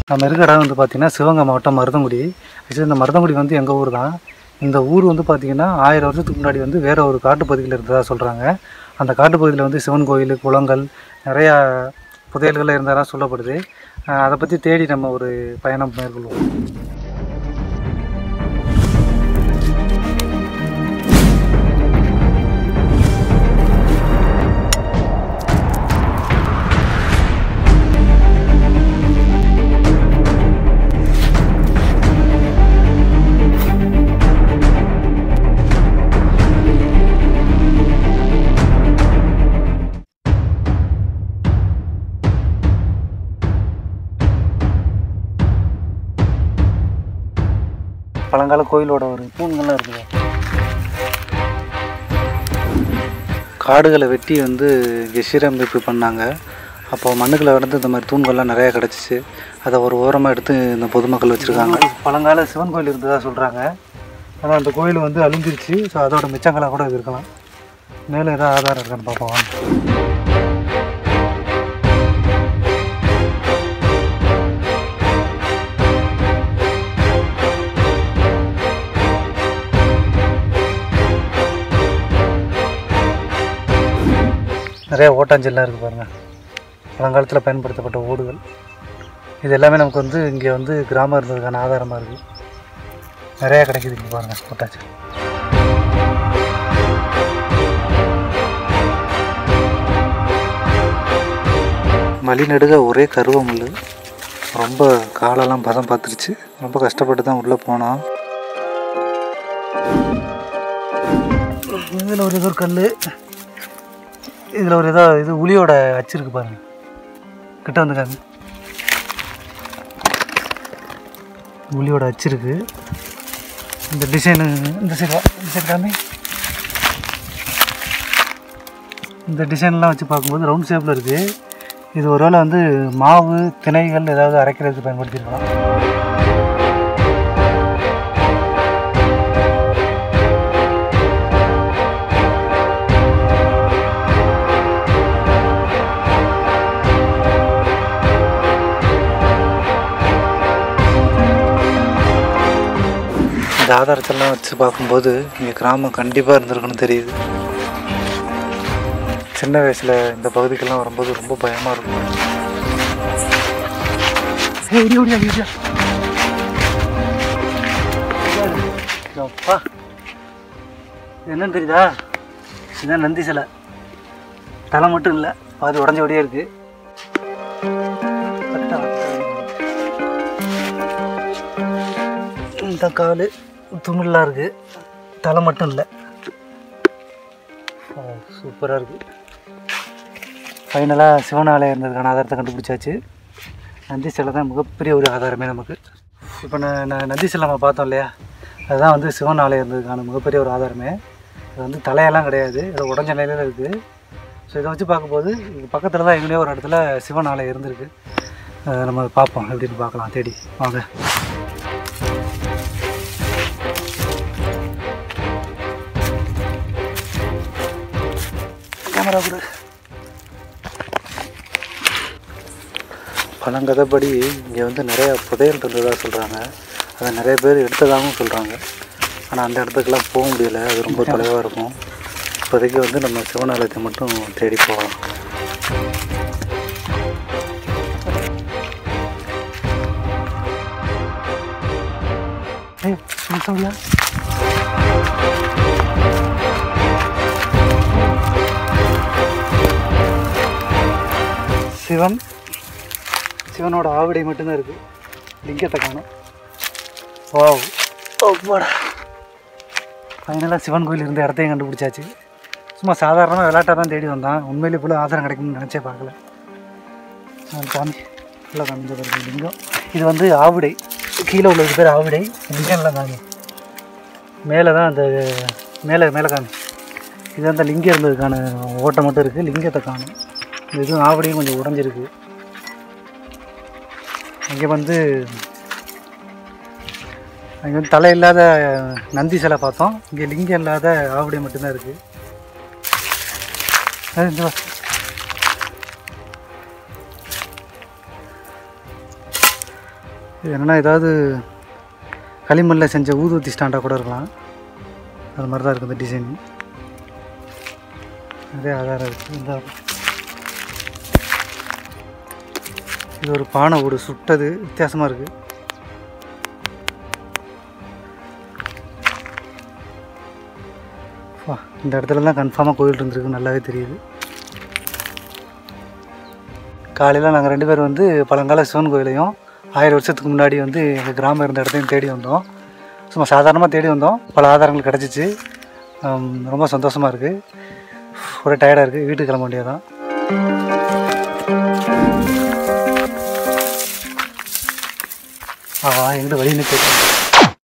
நம்ம இருக்கிற இடம் வந்து பார்த்திங்கன்னா சிவகங்கை மாவட்டம் மருதங்குடி ஆக்சுவலி இந்த மருதங்குடி வந்து எங்கள் ஊர் தான் இந்த ஊர் வந்து பார்த்திங்கன்னா ஆயிரம் வருஷத்துக்கு முன்னாடி வந்து வேற ஒரு காட்டுப்பகுதியில் இருந்ததாக சொல்கிறாங்க அந்த காட்டுப்பகுதியில் வந்து சிவன் கோயில் குளங்கள் நிறையா புதையல்கள் இருந்ததாக சொல்லப்படுது அஹ் அதை பற்றி தேடி நம்ம ஒரு பயணம் மேற்கொள்வோம் பழங்கால கோயிலோட ஒரு தூண்கள்லாம் இருக்குது காடுகளை வெட்டி வந்து இங்கே சீரமைப்பு பண்ணாங்க அப்போ மண்ணுக்குள்ள வந்து இந்த மாதிரி தூண்கள்லாம் நிறையா கிடச்சிச்சு அதை ஒரு ஓரமாக எடுத்து இந்த பொதுமக்கள் வச்சுருக்காங்க பழங்கால சிவன் கோயில் இருந்ததாக சொல்கிறாங்க ஆனால் அந்த கோயில் வந்து அழிஞ்சிருச்சு ஸோ அதோட மிச்சங்களாக கூட இது இருக்கலாம் மேலே ஏதாவது ஆதாரம் இருக்கான்னு பார்ப்போம் வாங்க. நிறைய ஓட்டாஞ்சல்லாம் இருக்குது பாருங்கள் பழங்காலத்தில் பயன்படுத்தப்பட்ட ஓடுகள் இது எல்லாமே நமக்கு வந்து இங்கே வந்து கிராமம் இருந்ததுக்கான ஆதாரமாக இருக்குது நிறையா கிடைக்குது இங்கே பாருங்கள் ஓட்டாஞ்சல் வழி நடுக ஒரே கருவமுள் ரொம்ப காலெல்லாம் பதம் பார்த்துருச்சு ரொம்ப கஷ்டப்பட்டு தான் உள்ளே போனோம் இதில் ஒரு ஏதோ ஒரு கல் இதில் ஒரு ஏதோ இது உளியோட அச்சு இருக்கு பாருங்க கிட்ட வந்து காமி உளியோட அச்சு இருக்கு இந்த டிசைனு இந்த சைடு வா, இந்த சைடு காமி இந்த டிசைன்லாம் வச்சு பார்க்கும்போது ரவுண்ட் ஷேப்பில் இருக்குது இது ஒருவேளை வந்து மாவு திணைகள் ஏதாவது அரைக்கிறதுக்கு பயன்படுத்தியிருக்கலாம் இந்த ஆதாரத்தெல்லாம் வச்சு பார்க்கும்போது இங்கே கிராமம் கண்டிப்பாக இருந்திருக்குன்னு தெரியுது சின்ன வயசில் இந்த பகுதிக்கெல்லாம் வரும்போது ரொம்ப பயமாக இருக்கும் ஏய், ஓடியா, ஓடியா, ஓடியா. அப்பா இது என்னன்னு தெரியுதா இதுதான் நந்தி சிலை தலை மட்டும் இல்லை பாதி உடஞ்ச ஒடியே இருக்கு கரெக்டா, இந்த கால் துமிழெலாம் இருக்குது தலை மட்டும் இல்லை சூப்பராக இருக்குது ஃபைனலாக சிவன் ஆலயம் இருந்ததுக்கான ஆதாரத்தை கண்டுபிடிச்சாச்சு நந்தி சிலை தான் மிகப்பெரிய ஒரு ஆதாரமே நமக்கு இப்போ நான் நான் நந்தி சிலை நம்ம பார்த்தோம் இல்லையா அதுதான் வந்து சிவன் ஆலயம் இருந்ததுக்கான மிகப்பெரிய ஒரு ஆதாரமே இது வந்து தலையெல்லாம் கிடையாது இது உடஞ்ச நிலையில் இருக்குது ஸோ இதை வச்சு பார்க்கும்போது இது பக்கத்தில் தான் எங்கேயோ ஒரு இடத்துல சிவன் ஆலயம் இருந்திருக்கு அதை நம்ம பார்ப்போம் எப்படின்னு பார்க்கலாம் தேடி வாங்க கேமரா கொடு பழங்கதைப்படி இங்கே வந்து நிறைய புதையல் இருந்ததாக சொல்கிறாங்க அதை நிறைய பேர் எடுத்ததாகவும் சொல்கிறாங்க ஆனால் அந்த இடத்துக்கெல்லாம் போக முடியல அது ரொம்ப தொலைவாக இருக்கும் இப்போதைக்கு வந்து நம்ம சிவனாலயத்தை மட்டும் தேடி போகலாம் ஏய், சும்மா சொல்லுங்க. சிவன் சிவனோட ஆவிடை மட்டும்தான் இருக்குது லிங்கத்தை காணும் வாவ் அப்பாடா ஃபைனலாக சிவன் கோயில் இருந்த இடத்தையும் கண்டுபிடிச்சாச்சு சும்மா சாதாரணமாக விளையாட்டாக தான் தேடி வந்தான் உண்மையிலே போல ஆதாரம் கிடைக்கும்னு நினச்சே பார்க்கல ஆ, காமி இல்லை காமி இந்த பாருங்க, லிங்கம் இது வந்து ஆவிடை கீழே உள்ளது பேர் ஆவிடை லிங்கம்லாம் காமி மேலே தான் அந்த மேலே மேலே காமி இது அந்த லிங்கம் இருந்ததுக்கான ஓட்டை மட்டும் இருக்குது லிங்கத்தை காணும் இதுவும் ஆவடியும் கொஞ்சம் உடஞ்சிருக்கு அங்கே வந்து அங்கே வந்து தலை இல்லாத நந்தி சிலை பார்த்தோம் இங்கே லிங்கம் இல்லாத ஆவடி மட்டும்தான் இருக்குது அது இந்த வா. இது என்னென்னா ஏதாவது களிமண்ணில் செஞ்ச ஊதுவத்தி ஸ்டாண்டாக கூட இருக்கலாம் அது மாதிரி தான் இருக்குது இந்த டிசைன் நிறைய ஆதாரம் இருக்குது இந்த இது ஒரு பானை ஓடு சுட்டது வித்தியாசமாக இருக்குது வா இந்த இடத்துல தான் கன்ஃபார்மாக கோயில் இருந்திருக்கு நல்லாவே தெரியுது காலையில் நாங்கள் ரெண்டு பேரும் வந்து பழங்கால சிவன் கோயிலையும் ஆயிரம் வருஷத்துக்கு முன்னாடி வந்து எங்கள் கிராமம் இருந்த இடத்தையும் தேடி வந்தோம் சும்மா சாதாரணமாக தேடி வந்தோம் பல ஆதாரங்கள் கிடச்சிச்சு ஆம், ரொம்ப சந்தோஷமாக இருக்குது ஒரே டயர்டாக இருக்குது வீட்டுக்கு கிளம்ப வேண்டியதான் ஆஹா எங்கிட்ட வழி நிற்க